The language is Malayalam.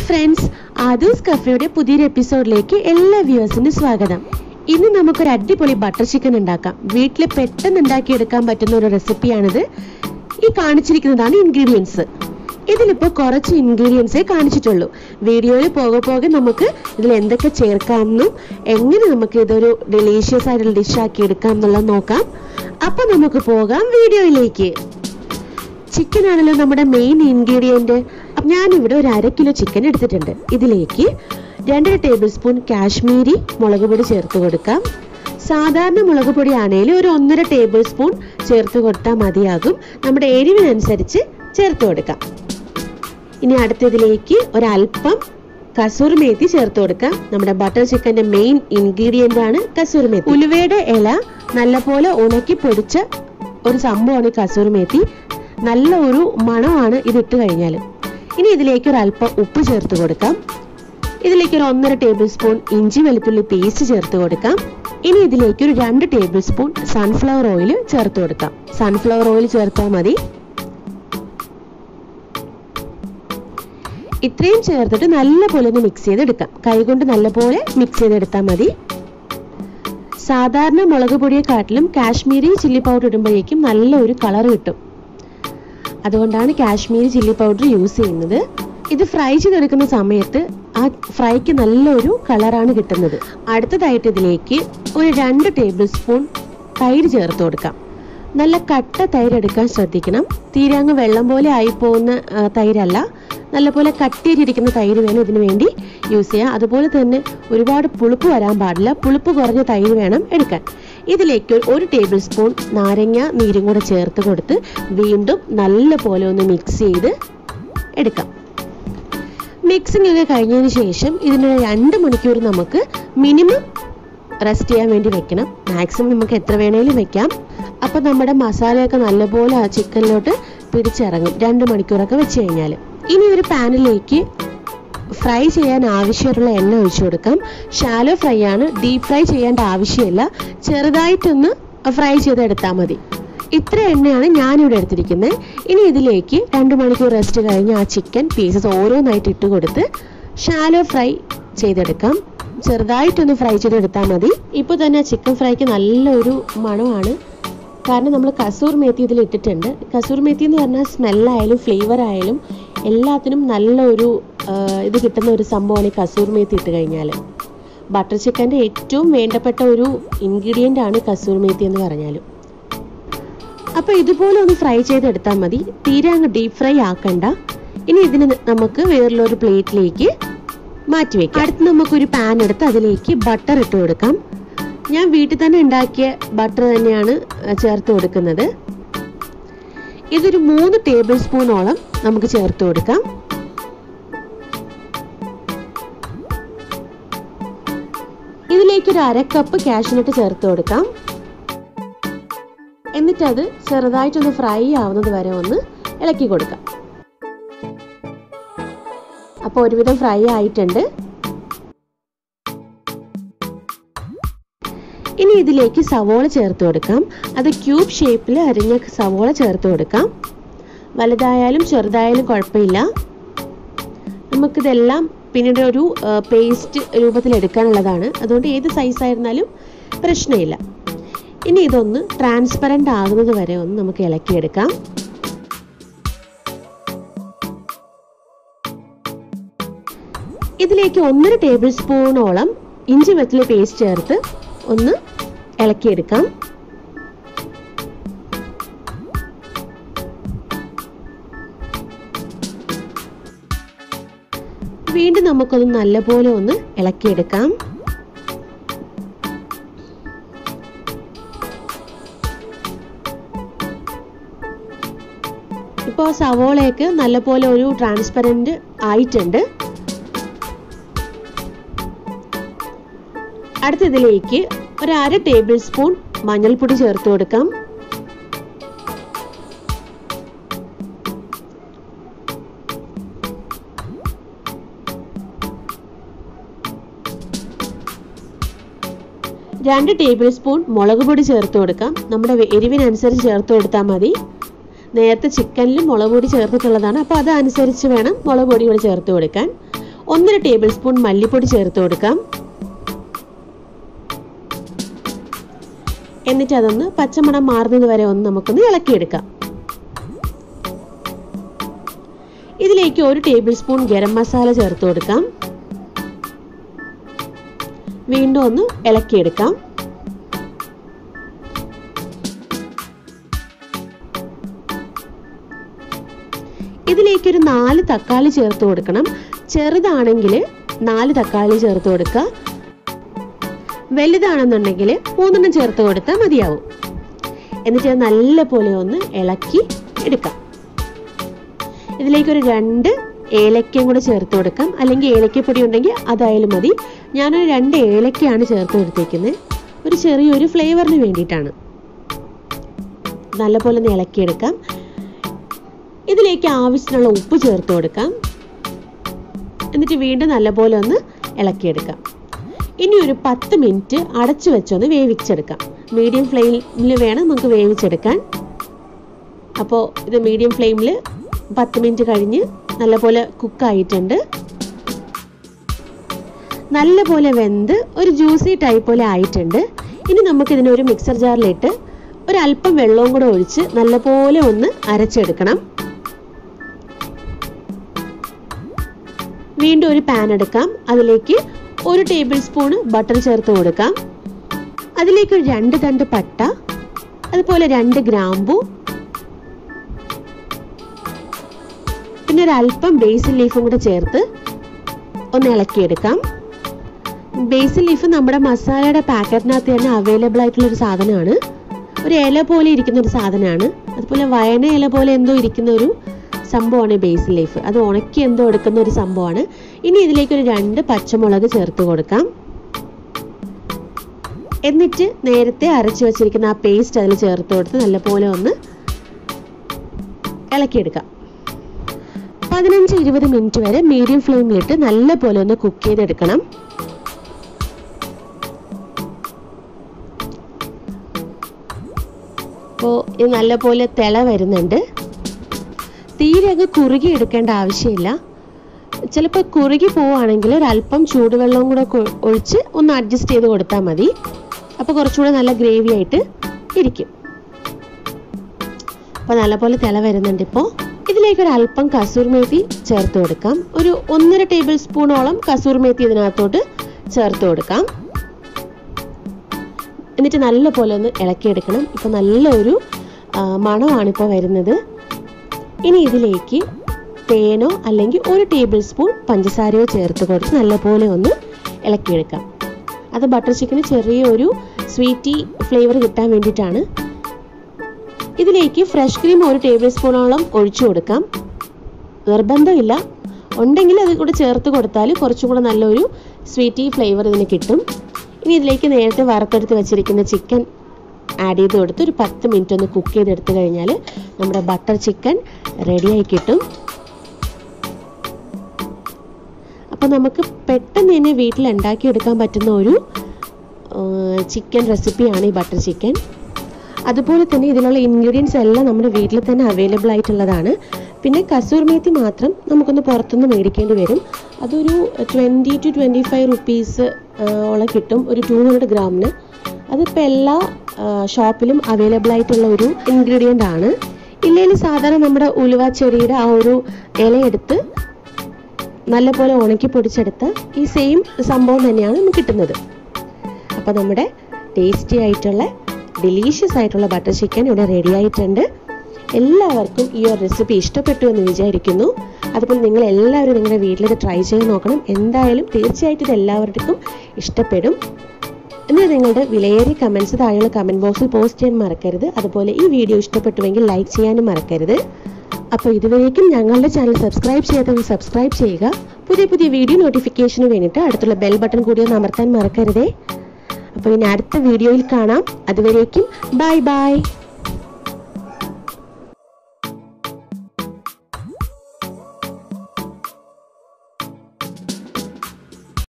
ഫ്രണ്ട്സ് ആദൂസ് കഫയുടെ പുതിയൊരു എപ്പിസോഡിലേക്ക് എല്ലാ വ്യൂവേഴ്സിനും സ്വാഗതം ഇന്ന് നമുക്കൊരു അടിപൊളി ബട്ടർ ചിക്കൻ ഉണ്ടാക്കാം വീട്ടിൽ പെട്ടെന്ന് ഉണ്ടാക്കിയെടുക്കാൻ പറ്റുന്ന ഒരു റെസിപ്പിയാണിത് ഈ കാണിച്ചിരിക്കുന്നതാണ് ഇൻഗ്രീഡിയൻസ് ഇതിലിപ്പോൾ കുറച്ച് ഇൻഗ്രീഡിയൻസേ കാണിച്ചിട്ടുള്ളൂ വീഡിയോയിൽ പോകെ പോകെ നമുക്ക് ഇതിൽ എന്തൊക്കെ ചേർക്കാമെന്നും എങ്ങനെ നമുക്ക് ഇതൊരു ഡെലീഷ്യസ് ആയിട്ടുള്ള ഡിഷാക്കി എടുക്കാം എന്നുള്ളത് നോക്കാം അപ്പം നമുക്ക് പോകാം വീഡിയോയിലേക്ക് ചിക്കൻ ആണല്ലോ നമ്മുടെ മെയിൻ ഇൻഗ്രീഡിയൻറ്റ് ഞാനിവിടെ ഒരു അര കിലോ ചിക്കൻ എടുത്തിട്ടുണ്ട് ഇതിലേക്ക് രണ്ടര ടേബിൾ സ്പൂൺ കാശ്മീരി മുളക് പൊടി ചേർത്ത് കൊടുക്കാം സാധാരണ മുളക് പൊടി ആണെങ്കിലും ഒരു ഒന്നര ടേബിൾ സ്പൂൺ ചേർത്ത് കൊടുത്താൽ മതിയാകും നമ്മുടെ എരിവിനനുസരിച്ച് ചേർത്ത് കൊടുക്കാം ഇനി അടുത്തതിലേക്ക് ഒരല്പം കസൂറി മേത്തി ചേർത്ത് കൊടുക്കാം നമ്മുടെ ബട്ടർ ചിക്കന്റെ മെയിൻ ഇൻഗ്രീഡിയന്റ് ആണ് കസൂറി മേത്തി ഉലുവയുടെ ഇല നല്ലപോലെ ഉണക്കി പൊടിച്ച ഒരു സംഭവമാണ് ഈ കസൂറി മേത്തി നല്ല ഒരു മണമാണ് ഇത് ഇട്ട് കഴിഞ്ഞാൽ ഇനി ഇതിലേക്ക് ഒരു അല്പം ഉപ്പ് ചേർത്ത് കൊടുക്കാം ഇതിലേക്ക് ഒരു ഒന്നര ടേബിൾ സ്പൂൺ ഇഞ്ചി വെളുത്തുള്ളി പേസ്റ്റ് ചേർത്ത് കൊടുക്കാം ഇനി ഇതിലേക്ക് ഒരു രണ്ട് ടേബിൾ സ്പൂൺ സൺഫ്ലവർ ഓയിൽ ചേർത്ത് കൊടുക്കാം സൺഫ്ലവർ ഓയിൽ ചേർത്താൽ മതി ഇത്രയും ചേർത്തിട്ട് നല്ലപോലെ ഒന്ന് മിക്സ് ചെയ്തെടുക്കാം കൈകൊണ്ട് നല്ലപോലെ മിക്സ് ചെയ്തെടുത്താൽ മതി സാധാരണ മുളക് പൊടിയെക്കാട്ടിലും കാശ്മീരി ചില്ലി പൗഡർ ഇടുമ്പോഴേക്കും നല്ലൊരു കളർ കിട്ടും അതുകൊണ്ടാണ് കാശ്മീരി ചില്ലി പൗഡർ യൂസ് ചെയ്യുന്നത് ഇത് ഫ്രൈ ചെയ്തെടുക്കുന്ന സമയത്ത് ആ ഫ്രൈക്ക് നല്ലൊരു കളറാണ് കിട്ടുന്നത് അടുത്തതായിട്ട് ഇതിലേക്ക് ഒരു രണ്ട് ടേബിൾ സ്പൂൺ തൈര് ചേർത്ത് കൊടുക്കാം നല്ല കട്ട തൈര് എടുക്കാൻ ശ്രദ്ധിക്കണം തീരെ അങ്ങ് വെള്ളം പോലെ ആയിപ്പോകുന്ന ആ, തൈരല്ല നല്ലപോലെ കട്ടിയിട്ടിരിക്കുന്ന തൈര് വേണം ഇതിനു വേണ്ടി യൂസ് ചെയ്യാം അതുപോലെ തന്നെ ഒരുപാട് പുളിപ്പ് വരാൻ പാടില്ല പുളിപ്പ് കുറഞ്ഞ തൈര് വേണം എടുക്കാൻ ഇതിലേക്ക് ഒരു ടേബിൾ സ്പൂൺ നാരങ്ങ നീരും കൂടെ ചേർത്ത് കൊടുത്ത് വീണ്ടും നല്ല പോലെ ഒന്ന് മിക്സ് ചെയ്ത് എടുക്കാം മിക്സിംഗ് ഒക്കെ കഴിഞ്ഞതിന് ശേഷം ഇതിന് രണ്ട് മണിക്കൂർ നമുക്ക് മിനിമം റെസ്റ്റ് ചെയ്യാൻ വേണ്ടി വെക്കണം മാക്സിമം നമുക്ക് എത്ര വേണേലും വെക്കാം അപ്പം നമ്മുടെ മസാലയൊക്കെ നല്ലപോലെ ആ ചിക്കനിലോട്ട് പിടിച്ചിറങ്ങും രണ്ട് മണിക്കൂറൊക്കെ വെച്ച് കഴിഞ്ഞാൽ ഇനി ഒരു പാനിലേക്ക് ഫ്രൈ ചെയ്യാൻ ആവശ്യമുള്ള എണ്ണ ഒഴിച്ചു കൊടുക്കാം ഷാലോ ഫ്രൈ ആണ് ഡീപ് ഫ്രൈ ചെയ്യേണ്ട ആവശ്യമില്ല ചെറുതായിട്ടൊന്ന് ഫ്രൈ ചെയ്തെടുത്താൽ മതി ഇത്ര എണ്ണയാണ് ഞാനിവിടെ എടുത്തിരിക്കുന്നത് ഇനി ഇതിലേക്ക് രണ്ട് മണിക്കൂർ റെസ്റ്റ് കഴിഞ്ഞ് ആ ചിക്കൻ പീസസ് ഓരോന്നായിട്ട് ഇട്ട് കൊടുത്ത് ഷാലോ ഫ്രൈ ചെയ്തെടുക്കാം ചെറുതായിട്ടൊന്ന് ഫ്രൈ ചെയ്തെടുത്താൽ മതി ഇപ്പോൾ തന്നെ ചിക്കൻ ഫ്രൈക്ക് നല്ലൊരു മണമാണ് കാരണം നമ്മൾ കസൂർ മേത്തി ഇതിൽ ഇട്ടിട്ടുണ്ട് കസൂർ മേത്തി എന്ന് പറഞ്ഞാൽ സ്മെല്ലായാലും ഫ്ലേവർ ആയാലും എല്ലാത്തിനും നല്ലൊരു ആ, ഇത് കിട്ടുന്ന ഒരു സംഭവമാണ് ഈ കസൂർ മേത്തി ഇട്ട് കഴിഞ്ഞാൽ ബട്ടർ ചിക്കൻ്റെ ഏറ്റവും വേണ്ടപ്പെട്ട ഒരു ഇൻഗ്രീഡിയൻ്റ് ആണ് കസൂർ മേത്തി എന്ന് പറഞ്ഞാലും അപ്പോൾ ഇതുപോലെ ഒന്ന് ഫ്രൈ ചെയ്തെടുത്താൽ മതി തീരെ അങ്ങ് ഡീപ് ഫ്രൈ ആക്കണ്ട ഇനി ഇതിന് നമുക്ക് വേറൊരു പ്ലേറ്റിലേക്ക് മാറ്റി വെക്കാം അടുത്ത് നമുക്കൊരു പാൻ എടുത്ത് അതിലേക്ക് ബട്ടർ ഇട്ട് കൊടുക്കാം ഞാൻ വീട്ടിൽ തന്നെ ഉണ്ടാക്കിയ ബട്ടർ തന്നെയാണ് അഹ്, ചേർത്ത് കൊടുക്കുന്നത് ഇതൊരു മൂന്ന് ടേബിൾ സ്പൂണോളം നമുക്ക് ചേർത്ത് കൊടുക്കാം ഇതിലേക്ക് ഒരു അര കപ്പ് കാഷ്നട്ട് ചേർത്ത് കൊടുക്കാം എന്നിട്ട് അത് ചെറുതായിട്ടൊന്ന് ഫ്രൈ ആവുന്നത് വരെ ഒന്ന് ഇളക്കി കൊടുക്കാം അപ്പോൾ ഒരുവിധം ഫ്രൈ ആയിട്ടുണ്ട് ഇനി ഇതിലേക്ക് സവോള ചേർത്ത് കൊടുക്കാം അത് ക്യൂബ് ഷേപ്പിൽ അരിഞ്ഞ സവോള ചേർത്ത് കൊടുക്കാം വലുതായാലും ചെറുതായാലും കുഴപ്പമില്ല നമുക്കിതെല്ലാം പിന്നീട് ഒരു പേസ്റ്റ് രൂപത്തിൽ എടുക്കാനുള്ളതാണ് അതുകൊണ്ട് ഏത് സൈസ് ആയിരുന്നാലും പ്രശ്നമില്ല ഇനി ഇതൊന്ന് ട്രാൻസ്പെറൻ്റ് ആകുന്നത് വരെ ഒന്ന് നമുക്ക് ഇളക്കിയെടുക്കാം ഇതിലേക്ക് ഒന്നര ടേബിൾ സ്പൂണോളം ഇഞ്ചി വെളുത്തുള്ളി പേസ്റ്റ് ചേർത്ത് ഒന്ന് ഇളക്കിയെടുക്കാം വീണ്ടും നമുക്കൊന്ന് നല്ലപോലെ ഒന്ന് ഇളക്കിയെടുക്കാം ഇപ്പോൾ സവോളയൊക്കെ നല്ലപോലെ ഒരു ട്രാൻസ്പെറൻറ്റ് ആയിട്ടുണ്ട് അടുത്തതിലേക്ക് ഒരു അര ടേബിൾ സ്പൂൺ മഞ്ഞൾപ്പൊടി ചേർത്ത് കൊടുക്കാം രണ്ട് ടേബിൾ സ്പൂൺ മുളക് പൊടി ചേർത്ത് കൊടുക്കാം നമ്മുടെ വെ- എരിവിനനുസരിച്ച് ചേർത്ത് കൊടുത്താൽ മതി നേരത്തെ ചിക്കനിൽ മുളക് പൊടി ചേർത്തിട്ടുള്ളതാണ് അപ്പോൾ അതനുസരിച്ച് വേണം മുളക് പൊടി ഇവിടെ ചേർത്ത് കൊടുക്കാൻ ഒന്നര ടേബിൾ സ്പൂൺ മല്ലിപ്പൊടി ചേർത്ത് കൊടുക്കാം എന്നിട്ട് അതൊന്ന് പച്ചമണം മാറുന്നത് വരെ ഒന്ന് നമുക്കൊന്ന് ഇളക്കിയെടുക്കാം ഇതിലേക്ക് ഒരു ടേബിൾ സ്പൂൺ ഗരം മസാല ചേർത്ത് കൊടുക്കാം വീണ്ടും ഒന്ന് ഇളക്കിയെടുക്കാം ഇതിലേക്ക് ഒരു നാല് തക്കാളി ചേർത്ത് കൊടുക്കണം ചെറുതാണെങ്കിൽ നാല് തക്കാളി ചേർത്ത് കൊടുക്കുക വലുതാണെന്നുണ്ടെങ്കിൽ മൂന്നെണ്ണം ചേർത്ത് കൊടുത്താൽ മതിയാവും എന്നിട്ട് അത് നല്ല പോലെ ഒന്ന് ഇളക്കി എടുക്കാം ഇതിലേക്ക് ഒരു രണ്ട് ഏലക്കയും കൂടെ ചേർത്ത് കൊടുക്കാം അല്ലെങ്കിൽ ഏലക്കപ്പൊടി ഉണ്ടെങ്കിൽ അതായാലും മതി ഞാനൊരു രണ്ട് ഏലക്കയാണ് ചേർത്ത് കൊടുത്തേക്കുന്നത് ഒരു ചെറിയൊരു ഫ്ലേവറിന് വേണ്ടിയിട്ടാണ് നല്ലപോലെ ഒന്ന് ഇളക്കിയെടുക്കാം ഇതിലേക്ക് ആവശ്യത്തിനുള്ള ഉപ്പ് ചേർത്ത് കൊടുക്കാം എന്നിട്ട് വീണ്ടും നല്ലപോലെ ഒന്ന് ഇളക്കിയെടുക്കാം ഇനി ഒരു പത്ത് മിനിറ്റ് അടച്ചു വെച്ചൊന്ന് വേവിച്ചെടുക്കാം മീഡിയം ഫ്ലെയിമിൽ വേണം നമുക്ക് വേവിച്ചെടുക്കാൻ അപ്പോൾ ഇത് മീഡിയം ഫ്ലെയിമിൽ പത്ത് മിനിറ്റ് കഴിഞ്ഞ് നല്ലപോലെ കുക്കായിട്ടുണ്ട് നല്ലപോലെ വെന്ത് ഒരു ജ്യൂസി ടൈപ്പ് പോലെ ആയിട്ടുണ്ട് ഇനി നമുക്കിതിനെ ഒരു മിക്സർ ജാറിലിട്ട് ഒരല്പം വെള്ളവും കൂടെ ഒഴിച്ച് നല്ലപോലെ ഒന്ന് അരച്ചെടുക്കണം വീണ്ടും ഒരു പാൻ എടുക്കാം അതിലേക്ക് ഒരു ടേബിൾ സ്പൂണ് ബട്ടർ ചേർത്ത് കൊടുക്കാം അതിലേക്ക് ഒരു രണ്ട് തണ്ട് പട്ട അതുപോലെ രണ്ട് ഗ്രാമ്പു പിന്നെ ഒരു അല്പം ബേസിൽ ലീഫും കൂടെ ചേർത്ത് ഒന്ന് ഇളക്കിയെടുക്കാം ബേസിൽ ലീഫ് നമ്മുടെ മസാലയുടെ പാക്കറ്റിനകത്ത് തന്നെ അവൈലബിൾ ആയിട്ടുള്ള ഒരു സാധനമാണ് ഒരു ഇല പോലെ ഇരിക്കുന്ന ഒരു സാധനമാണ് അതുപോലെ വയന ഇല പോലെ എന്തോ ഇരിക്കുന്ന ഒരു സംഭവമാണ് ബേസിൽ ലീഫ് അത് ഉണക്കി എന്തോ എടുക്കുന്ന ഒരു സംഭവമാണ് ഇനി ഇതിലേക്ക് ഒരു രണ്ട് പച്ചമുളക് ചേർത്ത് കൊടുക്കാം എന്നിട്ട് നേരത്തെ അരച്ചു വെച്ചിരിക്കുന്ന ആ പേസ്റ്റ് അതിൽ ചേർത്ത് കൊടുത്ത് നല്ലപോലെ ഒന്ന് ഇളക്കിയെടുക്കാം പതിനഞ്ച് ഇരുപത് മിനിറ്റ് വരെ മീഡിയം ഫ്ലെയിമിലിട്ട് നല്ലപോലെ ഒന്ന് കുക്ക് ചെയ്തെടുക്കണം അപ്പോൾ ഇത് നല്ലപോലെ തിള വരുന്നുണ്ട് തീരെ അങ്ങ് കുറുകി എടുക്കേണ്ട ആവശ്യമില്ല ചിലപ്പോൾ കുറുകി പോവുകയാണെങ്കിൽ ഒരല്പം ചൂടുവെള്ളവും കൂടെ കൊ- ഒഴിച്ച് ഒന്ന് അഡ്ജസ്റ്റ് ചെയ്ത് കൊടുത്താൽ മതി അപ്പോൾ കുറച്ചുകൂടെ നല്ല ഗ്രേവി ആയിട്ട് ഇരിക്കും അപ്പോൾ നല്ലപോലെ തിള വരുന്നുണ്ട് ഇപ്പോൾ ഇതിലേക്ക് ഒരു അല്പം കസൂർ മേത്തി ചേർത്ത് കൊടുക്കാം ഒരു ഒന്നര ടേബിൾ സ്പൂണോളം കസൂർ മേത്തി ഇതിനകത്തോട്ട് ചേർത്ത് കൊടുക്കാം എന്നിട്ട് നല്ലപോലെ ഒന്ന് ഇളക്കിയെടുക്കണം ഇപ്പോൾ നല്ലൊരു ആ, മണമാണിപ്പോൾ വരുന്നത് ഇനി ഇതിലേക്ക് തേനോ അല്ലെങ്കിൽ ഒരു ടേബിൾ സ്പൂൺ പഞ്ചസാരയോ ചേർത്ത് കൊടുത്ത് നല്ലപോലെ ഒന്ന് ഇളക്കിയെടുക്കാം അത് ബട്ടർ ചിക്കന് ചെറിയൊരു സ്വീറ്റി ഫ്ലേവർ കിട്ടാൻ വേണ്ടിയിട്ടാണ് ഇതിലേക്ക് ഫ്രഷ് ക്രീം ഒരു ടേബിൾ സ്പൂണോളം ഒഴിച്ചു കൊടുക്കാം നിർബന്ധമില്ല ഉണ്ടെങ്കിൽ അത് കൂടെ ചേർത്ത് കൊടുത്താൽ കുറച്ചും കൂടെ നല്ലൊരു സ്വീറ്റി ഫ്ലേവർ ഇതിന് കിട്ടും ഇനി ഇതിലേക്ക് നേരത്തെ വറുത്തെടുത്ത് വെച്ചിരിക്കുന്ന ചിക്കൻ ആഡ് ചെയ്ത് കൊടുത്ത് ഒരു പത്ത് മിനിറ്റ് ഒന്ന് കുക്ക് ചെയ്തെടുത്ത് കഴിഞ്ഞാൽ നമ്മുടെ ബട്ടർ ചിക്കൻ റെഡിയായി കിട്ടും അപ്പോൾ നമുക്ക് പെട്ടെന്ന് തന്നെ വീട്ടിൽ ഉണ്ടാക്കിയെടുക്കാൻ പറ്റുന്ന ഒരു ചിക്കൻ റെസിപ്പിയാണ് ഈ ബട്ടർ ചിക്കൻ അതുപോലെ തന്നെ ഇതിലുള്ള ഇൻഗ്രീഡിയൻസ് എല്ലാം നമ്മുടെ വീട്ടിൽ തന്നെ അവൈലബിൾ ആയിട്ടുള്ളതാണ് പിന്നെ കസൂർ മേത്തി മാത്രം നമുക്കൊന്ന് പുറത്തുനിന്ന് മേടിക്കേണ്ടി വരും അതൊരു twenty two twenty five rupees ഓളം കിട്ടും ഒരു ടു ഹൺഡ്രഡ് ഗ്രാമിന് അതിപ്പോൾ എല്ലാ ഷോപ്പിലും അവൈലബിൾ ആയിട്ടുള്ള ഒരു ഇൻഗ്രീഡിയൻ്റ് ആണ് ഇല്ലെങ്കിൽ സാധാരണ നമ്മുടെ ഉലുവ ചെടിയുടെ ആ ഒരു ഇലയെടുത്ത് നല്ലപോലെ ഉണക്കി പൊടിച്ചെടുത്ത ഈ സെയിം സംഭവം തന്നെയാണ് നമുക്ക് കിട്ടുന്നത് അപ്പോൾ നമ്മുടെ ടേസ്റ്റി ആയിട്ടുള്ള ഡെലീഷ്യസ് ആയിട്ടുള്ള ബട്ടർ ചിക്കൻ ഇവിടെ റെഡി ആയിട്ടുണ്ട് എല്ലാവർക്കും ഈ ഒരു റെസിപ്പി ഇഷ്ടപ്പെട്ടു എന്ന് വിചാരിക്കുന്നു അതുപോലെ നിങ്ങൾ എല്ലാവരും നിങ്ങളുടെ വീട്ടിലിത് ട്രൈ ചെയ്ത് നോക്കണം എന്തായാലും തീർച്ചയായിട്ടും ഇത് എല്ലാവർക്കും ഇഷ്ടപ്പെടും എന്നാൽ നിങ്ങളുടെ വിലയേറിയ കമൻസ് താഴെയുള്ള കമൻറ്റ് ബോക്സിൽ പോസ്റ്റ് ചെയ്യാൻ മറക്കരുത് അതുപോലെ ഈ വീഡിയോ ഇഷ്ടപ്പെട്ടുവെങ്കിൽ ലൈക്ക് ചെയ്യാനും മറക്കരുത് അപ്പോൾ ഇതുവരേക്കും ഞങ്ങളുടെ ചാനൽ സബ്സ്ക്രൈബ് ചെയ്യാത്തവർ സബ്സ്ക്രൈബ് ചെയ്യുക പുതിയ പുതിയ വീഡിയോ നോട്ടിഫിക്കേഷന് വേണ്ടിയിട്ട് അടുത്തുള്ള ബെൽ ബട്ടൺ കൂടി ഒന്ന് അമർത്താൻ മറക്കരുതേ അപ്പോൾ ഇനി അടുത്ത വീഡിയോയിൽ കാണാം അതുവരേക്കും ബൈ ബൈ